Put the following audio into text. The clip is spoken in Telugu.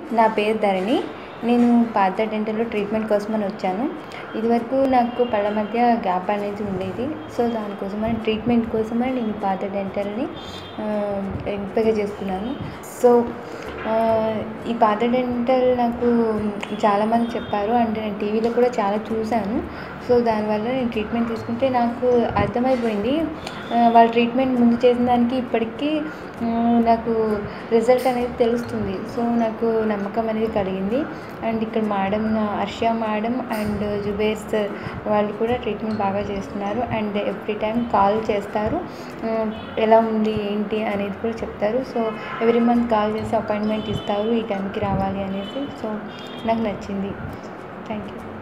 నా పేరు ధరణి నేను పార్థ డెంటల్లో ట్రీట్మెంట్ కోసమని వచ్చాను ఇదివరకు నాకు పళ్ళ మధ్య గ్యాప్ అనేది ఉండేది సో దానికోసమని ట్రీట్మెంట్ కోసమని నేను పార్థ డెంటల్ని ఎంపిక చేసుకున్నాను సో ఈ పార్థ డెంటల్ నాకు చాలామంది చెప్పారు అండ్ నేను టీవీలో కూడా చాలా చూశాను సో దానివల్ల నేను ట్రీట్మెంట్ తీసుకుంటే నాకు అర్థమైపోయింది వాళ్ళ ట్రీట్మెంట్ ముందు చేసిన దానికి ఇప్పటికీ నాకు రిజల్ట్ అనేది తెలుస్తుంది సో నాకు నమ్మకం అనేది కలిగింది అండ్ ఇక్కడ madam Harsha madam and Zubair sir వాళ్ళు కూడా ట్రీట్మెంట్ బాగా చేస్తున్నారు అండ్ ఎవ్రీ టైం కాల్ చేస్తారు ఎలా ఉంది ఏంటి అనేది కూడా చెప్తారు సో ఎవ్రీ మంత్ కాల్ చేసి అపాయింట్మెంట్ ఇస్తారు ఈ టైంకి రావాలి అనేసి సో నాకు నచ్చింది థ్యాంక్ యూ